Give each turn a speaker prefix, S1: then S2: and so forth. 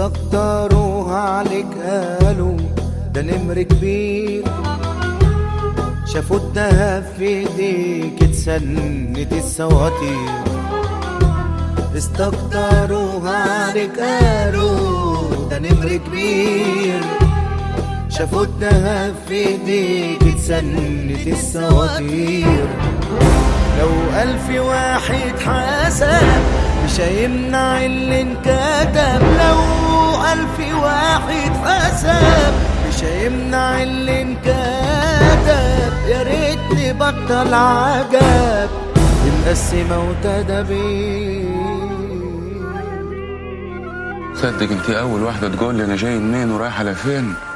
S1: استكتروها عليك قالوا ده نمر كبير شافوا الدهب في ايديك اتسنت السواتير استكتروها عليك قالوا ده نمر كبير شافوا الدهب في ايديك اتسنت السواتير لو ألف واحد حسب مش هيمنع اللي انكتب لو ألف واحد حسب مش هيمنع اللي انكتب يا ريت نبطل عجب مقسمة وتدابير
S2: صدق انت اول واحده تقول لي انا جاي منين ورايح على فين